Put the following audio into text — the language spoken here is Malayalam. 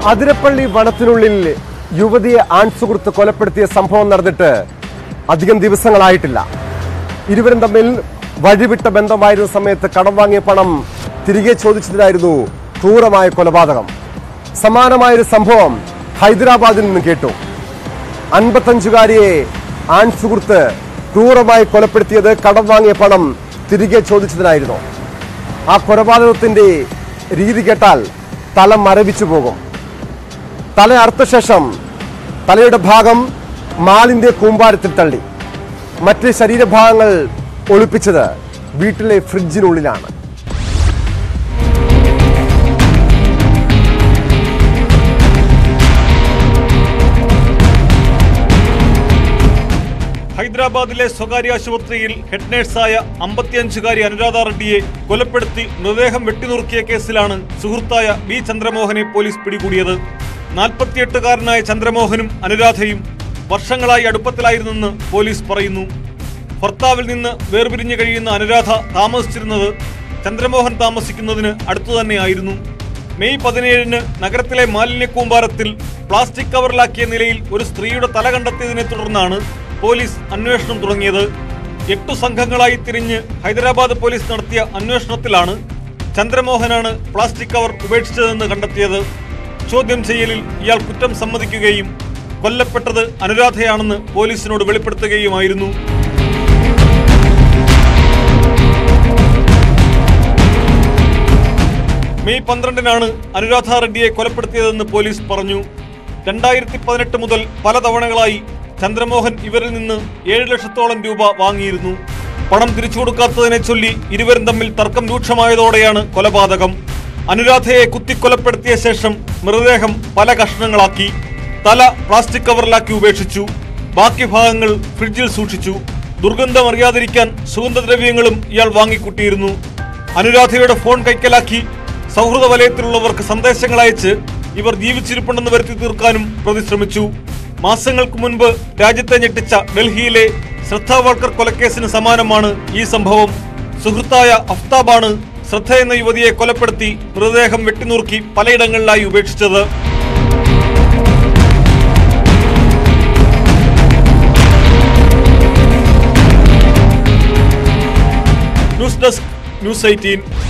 അതിരപ്പള്ളി വനത്തിനുള്ളിൽ യുവതിയെ ആൺസുഹൃത്ത് കൊലപ്പെടുത്തിയ സംഭവം നടന്നിട്ട് അധികം ദിവസങ്ങളായിട്ടില്ല ഇരുവരും തമ്മിൽ വഴിവിട്ട ബന്ധമായിരുന്ന സമയത്ത് കടം വാങ്ങിയ പണം തിരികെ ചോദിച്ചതിനായിരുന്നു ക്രൂരമായ കൊലപാതകം സമാനമായൊരു സംഭവം ഹൈദരാബാദിൽ നിന്ന് കേട്ടു അൻപത്തഞ്ചുകാരിയെ ആൺസുഹൃത്ത് ക്രൂരമായി കൊലപ്പെടുത്തിയത് കടം വാങ്ങിയ പണം തിരികെ ചോദിച്ചതിനായിരുന്നു ആ കൊലപാതകത്തിന്റെ രീതി കേട്ടാൽ തല മരവിച്ചു പോകും തല അറുത്ത ശേഷം തലയുടെ ഭാഗം മാലിന്റെ കൂമ്പാരത്തിൽ തള്ളി മറ്റ് ശരീരഭാഗങ്ങൾ ഒളിപ്പിച്ചത് വീട്ടിലെ ഫ്രിഡ്ജിനുള്ളിലാണ് ഹൈദരാബാദിലെ സ്വകാര്യ ആശുപത്രിയിൽ ഹെഡ് നേഴ്സായ അമ്പത്തിയഞ്ചുകാരി അനുരാധ റെഡ്ഡിയെ കൊലപ്പെടുത്തി മൃതദേഹം വെട്ടിനുറുക്കിയ കേസിലാണ് സുഹൃത്തായ ബി ചന്ദ്രമോഹനെ പോലീസ് പിടികൂടിയത് നാൽപ്പത്തിയെട്ടുകാരനായ ചന്ദ്രമോഹനും അനുരാധയും വർഷങ്ങളായി അടുപ്പത്തിലായിരുന്നെന്ന് പോലീസ് പറയുന്നു ഭർത്താവിൽ നിന്ന് വേർപിരിഞ്ഞു കഴിയുന്ന അനുരാധ താമസിച്ചിരുന്നത് ചന്ദ്രമോഹൻ താമസിക്കുന്നതിന് അടുത്തു തന്നെയായിരുന്നു മെയ് പതിനേഴിന് നഗരത്തിലെ മാലിന്യ കൂമ്പാരത്തിൽ പ്ലാസ്റ്റിക് കവറിലാക്കിയ നിലയിൽ ഒരു സ്ത്രീയുടെ തല കണ്ടെത്തിയതിനെ തുടർന്നാണ് പോലീസ് അന്വേഷണം തുടങ്ങിയത് എട്ടു സംഘങ്ങളായി തിരിഞ്ഞ് ഹൈദരാബാദ് പോലീസ് നടത്തിയ അന്വേഷണത്തിലാണ് ചന്ദ്രമോഹനാണ് പ്ലാസ്റ്റിക് കവർ ഉപേക്ഷിച്ചതെന്ന് കണ്ടെത്തിയത് ചോദ്യം ചെയ്യലിൽ ഇയാൾ കുറ്റം സമ്മതിക്കുകയും കൊല്ലപ്പെട്ടത് അനുരാധയാണെന്ന് പോലീസിനോട് വെളിപ്പെടുത്തുകയുമായിരുന്നു മെയ് പന്ത്രണ്ടിനാണ് അനുരാധ റെഡ്ഡിയെ കൊലപ്പെടുത്തിയതെന്ന് പോലീസ് പറഞ്ഞു രണ്ടായിരത്തി പതിനെട്ട് മുതൽ പല തവണകളായി ചന്ദ്രമോഹൻ ഇവരിൽ നിന്ന് ഏഴ് ലക്ഷത്തോളം രൂപ വാങ്ങിയിരുന്നു പണം തിരിച്ചു കൊടുക്കാത്തതിനെ ചൊല്ലി ഇരുവരും തമ്മിൽ തർക്കം രൂക്ഷമായതോടെയാണ് കൊലപാതകം അനുരാധയെ കുത്തിക്കൊലപ്പെടുത്തിയ ശേഷം മൃതദേഹം പല കഷ്ണങ്ങളാക്കി തല പ്ലാസ്റ്റിക് കവറിലാക്കി ഉപേക്ഷിച്ചു ബാക്കി ഭാഗങ്ങൾ ഫ്രിഡ്ജിൽ സൂക്ഷിച്ചു ദുർഗന്ധം അറിയാതിരിക്കാൻ സുഗന്ധദ്രവ്യങ്ങളും ഇയാൾ വാങ്ങിക്കൂട്ടിയിരുന്നു അനുരാധയുടെ ഫോൺ കൈക്കലാക്കി സൗഹൃദ വലയത്തിലുള്ളവർക്ക് സന്ദേശങ്ങൾ അയച്ച് ഇവർ ജീവിച്ചിരിപ്പുണ്ടെന്ന് വരുത്തി തീർക്കാനും പ്രതി ശ്രമിച്ചു മാസങ്ങൾക്ക് മുൻപ് രാജ്യത്തെ ഞെട്ടിച്ച ഡൽഹിയിലെ ശ്രദ്ധ വാൾക്കർ കൊലക്കേസിന് സമാനമാണ് ഈ സംഭവം സുഹൃത്തായ അഫ്താബാണ് ശ്രദ്ധ എന്ന യുവതിയെ കൊലപ്പെടുത്തി മൃതദേഹം വെട്ടിനുറുക്കി പലയിടങ്ങളിലായി ഉപേക്ഷിച്ചത് ന്യൂസ് ഡെസ്ക് ന്യൂസ് എയ്റ്റീൻ